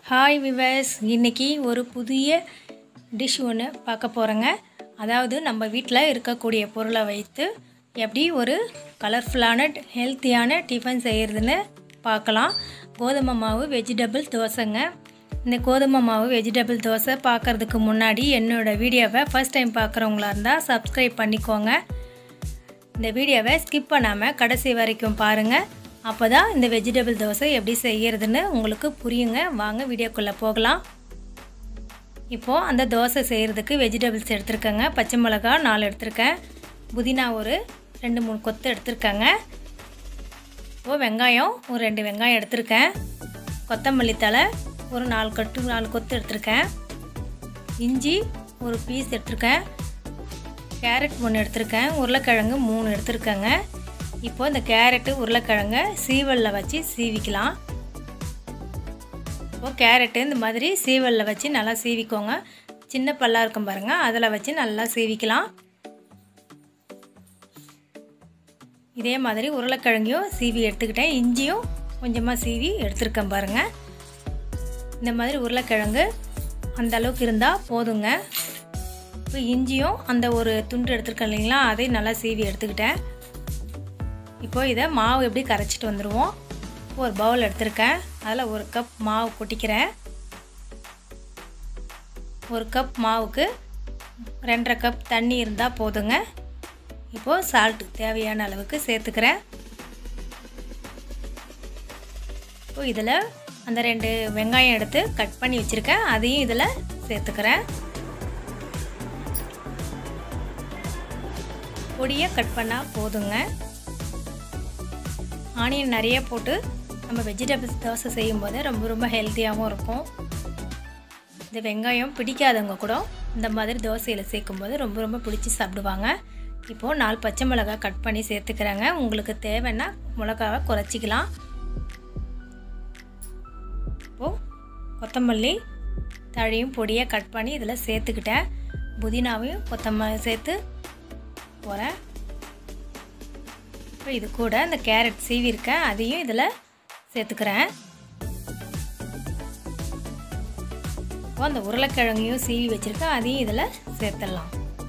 hi viewers இன்னைக்கு ஒரு புதிய டிஷ் ஒன்று பார்க்க போகிறேங்க அதாவது நம்ம வீட்டில் இருக்கக்கூடிய பொருளை வைத்து எப்படி ஒரு கலர்ஃபுல்லான ஹெல்த்தியான டிஃபன் செய்கிறதுன்னு பார்க்கலாம் கோதுமை மாவு வெஜிடபிள் தோசைங்க இந்த கோதுமை மாவு வெஜிடபிள் தோசை பார்க்குறதுக்கு முன்னாடி என்னோடய வீடியோவை ஃபஸ்ட் டைம் பார்க்குறவங்களா இருந்தால் சப்ஸ்கிரைப் பண்ணிக்கோங்க இந்த வீடியோவை ஸ்கிப் பண்ணாமல் கடைசி வரைக்கும் பாருங்கள் அப்போ தான் இந்த வெஜிடபிள் தோசை எப்படி செய்கிறதுன்னு உங்களுக்கு புரியுங்க வாங்க வீடியோக்குள்ளே போகலாம் இப்போது அந்த தோசை செய்கிறதுக்கு வெஜிடபிள்ஸ் எடுத்திருக்கேங்க பச்சை மிளகா நாலு எடுத்திருக்கேன் புதினா ஒரு ரெண்டு மூணு கொத்து எடுத்திருக்கேங்க இப்போது வெங்காயம் ஒரு ரெண்டு வெங்காயம் எடுத்திருக்கேன் கொத்தமல்லி தழை ஒரு நாலு கட்டு நாலு கொத்து எடுத்திருக்கேன் இஞ்சி ஒரு பீஸ் எடுத்திருக்கேன் கேரட் ஒன்று எடுத்திருக்கேன் உருளைக்கிழங்கு மூணு எடுத்திருக்கேங்க இப்போ இந்த கேரட்டு உருளைக்கிழங்க சீவலில் வச்சு சீவிக்கலாம் இப்போது கேரட்டு இந்த மாதிரி சீவலில் வச்சு நல்லா சீவிக்கோங்க சின்ன பல்லாக இருக்கும் பாருங்கள் அதில் வச்சு நல்லா சீவிக்கலாம் இதே மாதிரி உருளைக்கிழங்கையும் சீவி எடுத்துக்கிட்டேன் இஞ்சியும் கொஞ்சமாக சீவி எடுத்துருக்கேன் பாருங்கள் இந்த மாதிரி உருளைக்கிழங்கு அந்த அளவுக்கு இருந்தால் போதுங்க இப்போ இஞ்சியும் அந்த ஒரு துண்டு எடுத்துருக்கேன் இல்லைங்களா அதையும் நல்லா சீவி எடுத்துக்கிட்டேன் இப்போது இதை மாவு எப்படி கரைச்சிட்டு வந்துடுவோம் ஒரு பவுல் எடுத்திருக்கேன் அதில் ஒரு கப் மாவு கொட்டிக்கிறேன் ஒரு கப் மாவுக்கு ரெண்டரை கப் தண்ணி இருந்தால் போதுங்க இப்போது சால்ட்டு தேவையான அளவுக்கு சேர்த்துக்கிறேன் இப்போ இதில் அந்த ரெண்டு வெங்காயம் எடுத்து கட் பண்ணி வச்சுருக்கேன் அதையும் இதில் சேர்த்துக்கிறேன் பொடியை கட் பண்ணால் போதுங்க ஆனியன் நிறைய போட்டு நம்ம வெஜிடபிள்ஸ் தோசை செய்யும்போது ரொம்ப ரொம்ப ஹெல்த்தியாகவும் இருக்கும் இந்த வெங்காயம் பிடிக்காதவங்க கூட இந்த மாதிரி தோசையில் சேர்க்கும்போது ரொம்ப ரொம்ப பிடிச்சி சாப்பிடுவாங்க இப்போது நாலு பச்சை மிளகா கட் பண்ணி சேர்த்துக்கிறாங்க உங்களுக்கு தேவைன்னா மிளகாவை குறைச்சிக்கலாம் இப்போது கொத்தமல்லி தழையும் பொடியாக கட் பண்ணி இதில் சேர்த்துக்கிட்டேன் புதினாவையும் கொத்தமல்லி சேர்த்து போகிறேன் இப்போ இது கூட இந்த கேரட் சீவிருக்கேன் அதையும் இதில் சேர்த்துக்கிறேன் இப்போ அந்த உருளைக்கிழங்கையும் சீவி வச்சுருக்கேன் அதையும் இதில் சேர்த்துடலாம்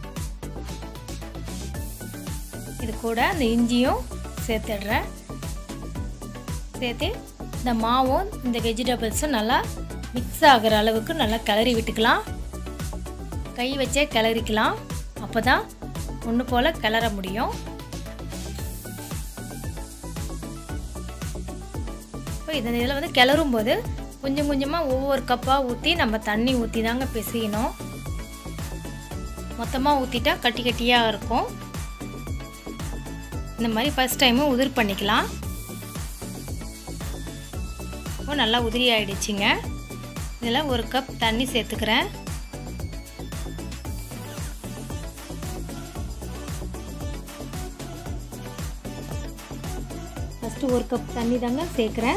இது கூட அந்த இஞ்சியும் சேர்த்துடுறேன் சேர்த்து இந்த மாவும் இந்த வெஜிடபிள்ஸும் நல்லா மிக்ஸ் ஆகிற அளவுக்கு நல்லா கிளறி விட்டுக்கலாம் கை வச்சே கிளறிக்கலாம் அப்போ தான் ஒன்று போல் கிளற முடியும் இப்போ இதன் இதில் வந்து கிளறும் போது கொஞ்சம் கொஞ்சமாக ஒவ்வொரு கப்பாக ஊற்றி நம்ம தண்ணி ஊற்றி தாங்க பிசையணும் மொத்தமாக ஊற்றிட்டா கட்டி கட்டியாக இருக்கும் இந்த மாதிரி ஃபஸ்ட் டைமும் உதிர் பண்ணிக்கலாம் இப்போ நல்லா உதிரி ஆகிடுச்சிங்க இதில் ஒரு கப் தண்ணி சேர்த்துக்கிறேன் ஃபஸ்ட்டு ஒரு கப் தண்ணி தாங்க சேர்க்குறேன்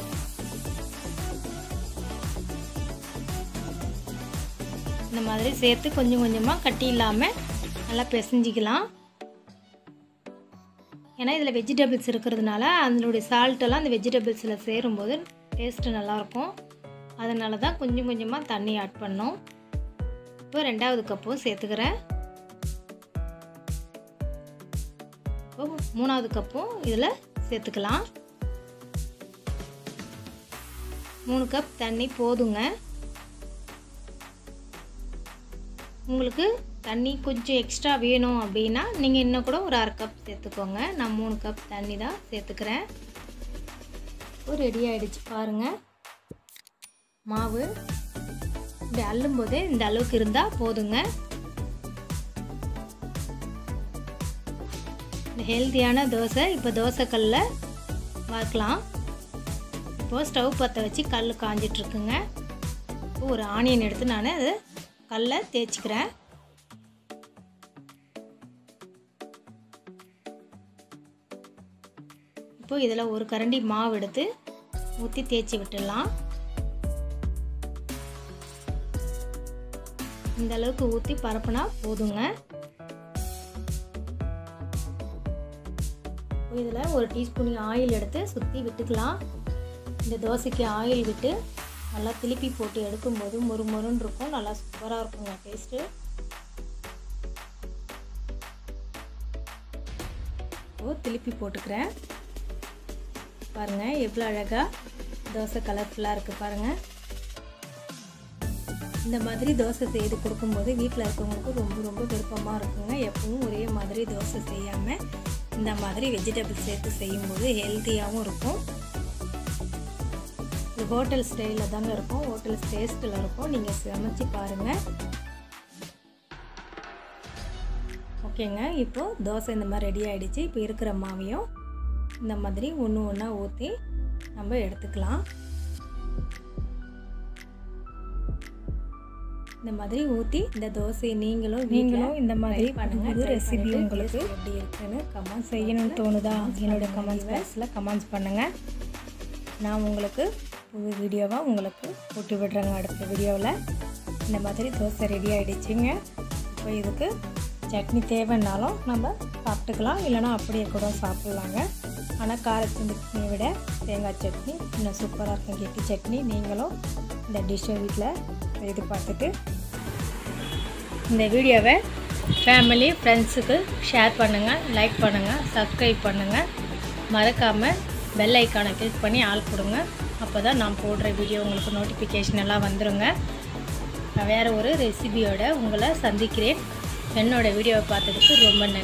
இந்த மாதிரி சேர்த்து கொஞ்சம் கொஞ்சமாக கட்டி இல்லாமல் நல்லா பிசைஞ்சிக்கலாம் ஏன்னா இதில் வெஜிடபிள்ஸ் இருக்கிறதுனால அதனுடைய சால்ட்டெல்லாம் அந்த வெஜிடபிள்ஸில் சேரும்போது டேஸ்ட்டு நல்லாயிருக்கும் அதனால தான் கொஞ்சம் கொஞ்சமாக தண்ணி ஆட் பண்ணோம் இப்போ ரெண்டாவது கப்பும் சேர்த்துக்கிறேன் இப்போ மூணாவது கப்பும் இதில் சேர்த்துக்கலாம் மூணு கப் தண்ணி போதுங்க உங்களுக்கு தண்ணி கொஞ்சம் எக்ஸ்ட்ரா வேணும் அப்படின்னா நீங்கள் இன்னும் கூட ஒரு அரை கப் சேர்த்துக்கோங்க நான் மூணு கப் தண்ணி தான் சேர்த்துக்கிறேன் இப்போ ரெடி ஆகிடுச்சு பாருங்கள் மாவு இப்படி அள்ளும்போதே இந்த அளவுக்கு இருந்தால் போதுங்க இந்த ஹெல்த்தியான தோசை இப்போ தோசைக்கல்லில் வறுக்கலாம் இப்போது ஸ்டவ் பற்ற வச்சு கல் காஞ்சிட்ருக்குங்க இப்போ ஒரு ஆனியன் எடுத்து நான் அது கல்லை தேய்ச்சிக்கிறேன் இப்போது இதில் ஒரு கரண்டி மாவு எடுத்து ஊற்றி தேய்ச்சி விட்டுடலாம் இந்த அளவுக்கு ஊற்றி பரப்புனா போதுங்க இதில் ஒரு டீஸ்பூன் ஆயில் எடுத்து சுற்றி விட்டுக்கலாம் இந்த தோசைக்கு ஆயில் விட்டு நல்லா திருப்பி போட்டு எடுக்கும்போது மொறு மொறுன்னு இருக்கும் நல்லா சூப்பராக இருக்குங்க டேஸ்ட்டு ஓ திருப்பி போட்டுக்கிறேன் பாருங்கள் எவ்வளோ அழகாக தோசை கலர்ஃபுல்லாக இருக்குது பாருங்கள் இந்த மாதிரி தோசை செய்து கொடுக்கும்போது வீட்டில் இருக்கவங்களுக்கு ரொம்ப ரொம்ப விருப்பமாக இருக்குங்க எப்பவும் ஒரே மாதிரி தோசை செய்யாமல் இந்த மாதிரி வெஜிடபிள் சேர்த்து செய்யும்போது ஹெல்த்தியாகவும் இருக்கும் இது ஹோட்டல் ஸ்டைலில் தாங்க இருக்கும் ஹோட்டல் டேஸ்ட்டில் இருக்கும் நீங்கள் சமைச்சு பாருங்கள் ஓகேங்க இப்போது தோசை இந்த மாதிரி ரெடி ஆகிடுச்சு இப்போ இருக்கிற மாவையும் இந்த மாதிரி ஒன்று ஒன்றா ஊற்றி நம்ம எடுத்துக்கலாம் இந்த மாதிரி ஊற்றி இந்த தோசையை நீங்களும் நீங்களும் இந்த மாதிரி பண்ணுங்க புது ரெசிபி உங்களுக்கு எப்படி இருக்குன்னு கமெண்ட் செய்யணும்னு தோணுதா என்னோட கமெண்ட்ஸ் பாக்ஸில் கமெண்ட்ஸ் பண்ணுங்கள் நான் உங்களுக்கு புது வீடியோவாக உங்களுக்கு போட்டு விடுறேங்க அடுத்த வீடியோவில் இந்த மாதிரி தோசை ரெடி ஆகிடுச்சிங்க இப்போ இதுக்கு சட்னி தேவைன்னாலும் நம்ம சாப்பிட்டுக்கலாம் இல்லைனா அப்படியே கூட சாப்பிட்லாங்க ஆனால் கார சட்னியை விட தேங்காய் சட்னி இன்னும் சூப்பராக இருக்கும் கெட்டி சட்னி நீங்களும் இந்த டிஷ்ஷை வீட்டில் செய்து பார்த்துட்டு இந்த வீடியோவை ஃபேமிலி ஃப்ரெண்ட்ஸுக்கு ஷேர் பண்ணுங்கள் லைக் பண்ணுங்கள் சப்ஸ்கிரைப் பண்ணுங்கள் மறக்காமல் பெல் ஐக்கானை கிளிக் பண்ணி ஆள் கொடுங்க அப்போ தான் நான் போடுற வீடியோ உங்களுக்கு நோட்டிஃபிகேஷன் எல்லாம் வந்துருங்க நான் வேறு ஒரு ரெசிபியோட உங்களை சந்திக்கிறேன் என்னோடய வீடியோவை பார்த்ததுக்கு ரொம்ப நன்றி